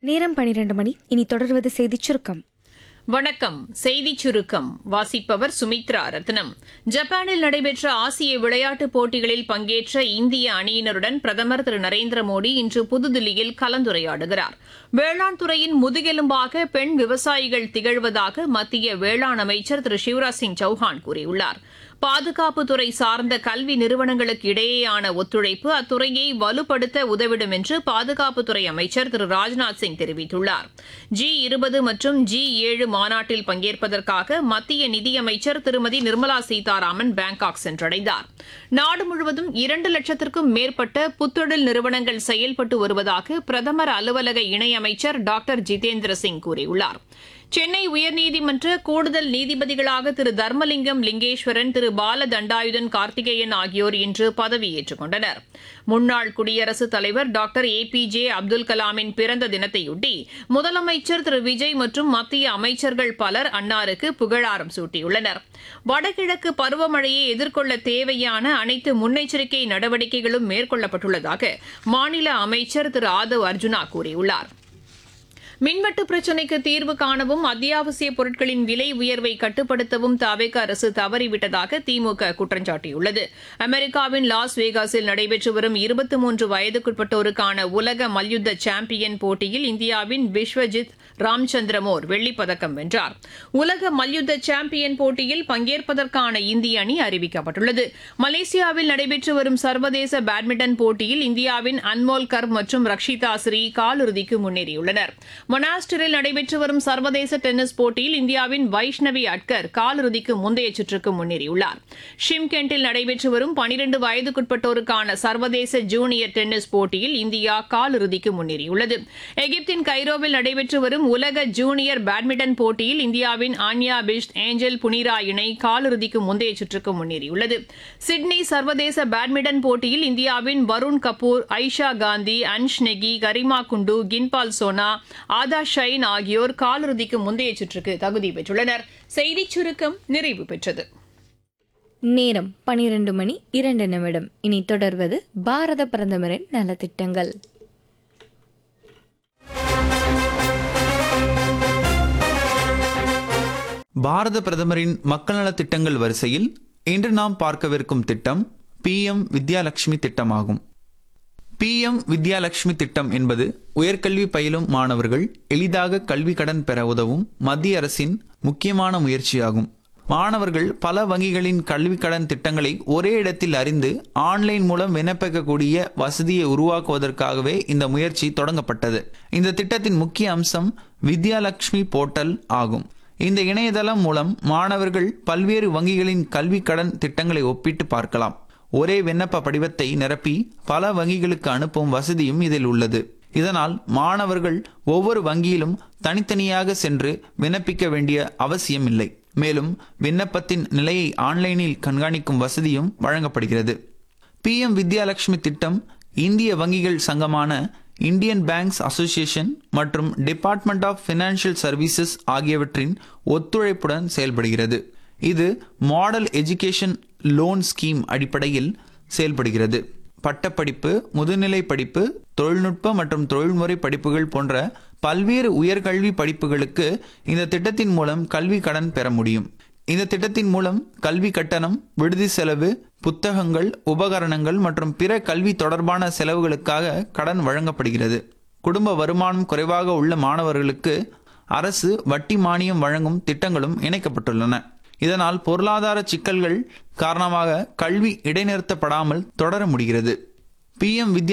நேரம் பனிரெண்டு மணி இனி தொடர்வது செய்திச் சுருக்கம் வணக்கம் செய்திச் சுருக்கம் வாசிப்பவர் சுமித்ரா ரத்னம் ஜப்பானில் நடைபெற்ற ஆசிய விளையாட்டுப் போட்டிகளில் பங்கேற்ற இந்திய அணியினருடன் பிரதமர் திரு நரேந்திர மோடி இன்று புதுதில்லியில் கலந்துரையாடுகிறார் வேளாண் துறையின் முதுகெலும்பாக பெண் விவசாயிகள் திகழ்வதாக மத்திய வேளாண் அமைச்சர் திரு சிவராஜ் சிங் சௌஹான் கூறியுள்ளார் பாதுகாப்புத்துறை சார்ந்த கல்வி நிறுவனங்களுக்கு இடையேயான ஒத்துழைப்பு அத்துறையை வலுப்படுத்த உதவிடும் என்று பாதுகாப்புத்துறை அமைச்சர் திரு ராஜ்நாத் சிங் தெரிவித்துள்ளார் ஜி இருபது மற்றும் ஜி ஏழு மாநாட்டில் பங்கேற்பதற்காக மத்திய நிதியமைச்சர் திருமதி நிர்மலா சீதாராமன் பாங்காக் சென்றடைந்தார் நாடு முழுவதும் இரண்டு லட்சத்திற்கும் மேற்பட்ட புத்தொழில் நிறுவனங்கள் செயல்பட்டு வருவதாக பிரதமர் அலுவலக இணையமைச்சர் டாக்டர் ஜிதேந்திர சிங் கூறியுள்ளார் சென்னை உயர்நீதிமன்ற கூடுதல் நீதிபதிகளாக திரு தர்மலிங்கம் லிங்கேஸ்வரன் திரு பால தண்டாயுதன் கார்த்திகேயன் ஆகியோர் இன்று பதவியேற்றுக் கொண்டனர் முன்னாள் குடியரசுத் தலைவர் doctor A P J Abdul கலாமின் பிறந்த தினத்தையொட்டி முதலமைச்சர் திரு விஜய் மற்றும் மத்திய அமைச்சர்கள் பலர் அன்னாருக்கு புகழாரம் சூட்டியுள்ளனர் வடகிழக்கு பருவமழையை எதிர்கொள்ள தேவையான அனைத்து முன்னெச்சரிக்கை நடவடிக்கைகளும் மேற்கொள்ளப்பட்டுள்ளதாக மாநில அமைச்சர் திரு ஆதவ் அர்ஜுனா கூறியுள்ளார் மின்வெட்டு பிரச்சினைக்கு தீர்வு காணவும் அத்தியாவசிய பொருட்களின் விலை உயர்வை கட்டுப்படுத்தவும் தாவேக அரசு தவறிவிட்டதாக திமுக குற்றம் சாட்டியுள்ளது அமெரிக்காவின் லாஸ் வேகாஸில் நடைபெற்று வரும் இருபத்தி மூன்று வயதுக்குட்பட்டோருக்கான உலக மல்யுத்த சாம்பியன் போட்டியில் இந்தியாவின் விஸ்வஜித் ராம்சந்திரமோர் வெள்ளிப் பதக்கம் வென்றார் உலக மல்யுத்த சாம்பியன் போட்டியில் பங்கேற்பதற்கான இந்திய அணி அறிவிக்கப்பட்டுள்ளது மலேசியாவில் நடைபெற்று வரும் சர்வதேச பேட்மிண்டன் போட்டியில் இந்தியாவின் அன்மோல் கர் மற்றும் ரக்ஷிதா ஸ்ரீ காலிறுதிக்கு முன்னேறியுள்ளனர் மொனாஸ்டரில் நடைபெற்று வரும் சர்வதேச டென்னிஸ் போட்டியில் இந்தியாவின் வைஷ்ணவி அட்கர் காலிறுதிக்கு முந்தைய சுற்றுக்கு முன்னேறியுள்ளார் ஷிம்கெண்டில் நடைபெற்று வரும் பனிரண்டு வயதுக்குட்பட்டோருக்கான சர்வதேச ஜூனியர் டென்னிஸ் போட்டியில் இந்தியா காலிறுதிக்கு முன்னேறியுள்ளது எகிப்தின் கைரோவில் நடைபெற்று வரும் உலக ஜூனியர் பேட்மிண்டன் போட்டியில் இந்தியாவின் ஆன்யா பிஷ்ட் ஏஞ்சல் புனிரா இணை காலிறுதிக்கு முந்தைய சுற்றுக்கு முன்னேறியுள்ளது சிட்னி சர்வதேச பேட்மிண்டன் போட்டியில் இந்தியாவின் வருண் கபூர் ஐஷா காந்தி அன்ஷ் நெகி கரிமா குண்டு கின்பால் சோனா ஆதா ஷைன் ஆகியோர் காலிறுதிக்கு முந்தைய சுற்றுக்கு தகுதி பெற்றுள்ளனர் செய்திச் சுருக்கம் நிறைவு பெற்றது நேரம் பனிரெண்டு மணி இரண்டு நிமிடம் இனி தொடர்வது பாரத பிரதமரின் நலத்திட்டங்கள் பாரத பிரதமரின் மக்கள் நலத் திட்டங்கள் வரிசையில் இன்று நாம் பார்க்கவிருக்கும் திட்டம் பிஎம் வித்யாலட்சுமி திட்டமாகும் பிஎம் வித்யாலட்சுமி திட்டம் என்பது உயர்கல்வி பயிலும் மாணவர்கள் எளிதாக கல்வி கடன் பெற உதவும் மத்திய அரசின் முக்கியமான முயற்சியாகும் மாணவர்கள் பல வங்கிகளின் கல்வி கடன் திட்டங்களை ஒரே இடத்தில் அறிந்து ஆன்லைன் மூலம் விண்ணப்பிக்கக்கூடிய வசதியை உருவாக்குவதற்காகவே இந்த முயற்சி தொடங்கப்பட்டது இந்த திட்டத்தின் முக்கிய அம்சம் வித்யாலட்சுமி போர்ட்டல் ஆகும் இந்த இணையதளம் மூலம் மாணவர்கள் பல்வேறு வங்கிகளின் கல்வி கடன் திட்டங்களை ஒப்பிட்டு பார்க்கலாம் ஒரே விண்ணப்ப படிவத்தை நிரப்பி பல வங்கிகளுக்கு அனுப்பும் வசதியும் இதில் உள்ளது இதனால் மாணவர்கள் ஒவ்வொரு வங்கியிலும் தனித்தனியாக சென்று விண்ணப்பிக்க வேண்டிய அவசியம் இல்லை மேலும் விண்ணப்பத்தின் நிலையை ஆன்லைனில் கண்காணிக்கும் வசதியும் வழங்கப்படுகிறது பிஎம் வித்யாலட்சுமி திட்டம் இந்திய வங்கிகள் சங்கமான இந்தியன் பேங்க்ஸ் அசோசியேஷன் மற்றும் டிபார்ட்மெண்ட் ஆஃப் ஃபினான்ஷியல் சர்வீசஸ் ஆகியவற்றின் ஒத்துழைப்புடன் செயல்படுகிறது இது மாடல் எஜுகேஷன் லோன் ஸ்கீம் அடிப்படையில் செயல்படுகிறது பட்டப்படிப்பு முதுநிலை படிப்பு தொழில்நுட்ப மற்றும் தொழில்முறை படிப்புகள் போன்ற பல்வேறு உயர்கல்வி படிப்புகளுக்கு இந்த திட்டத்தின் மூலம் கல்வி கடன் பெற முடியும் இந்த திட்டத்தின் மூலம் கல்வி கட்டணம் விடுதி செலவு புத்தகங்கள் உபகரணங்கள் மற்றும் பிற கல்வி தொடர்பான செலவுகளுக்காக கடன் வழங்கப்படுகிறது குடும்ப வருமானம் குறைவாக உள்ள மாணவர்களுக்கு அரசு வட்டி மானியம் வழங்கும் திட்டங்களும் இணைக்கப்பட்டுள்ளன இதனால் பொருளாதார சிக்கல்கள் காரணமாக கல்வி இடைநிறுத்தப்படாமல் தொடர முடிகிறது பிஎம் வித்யா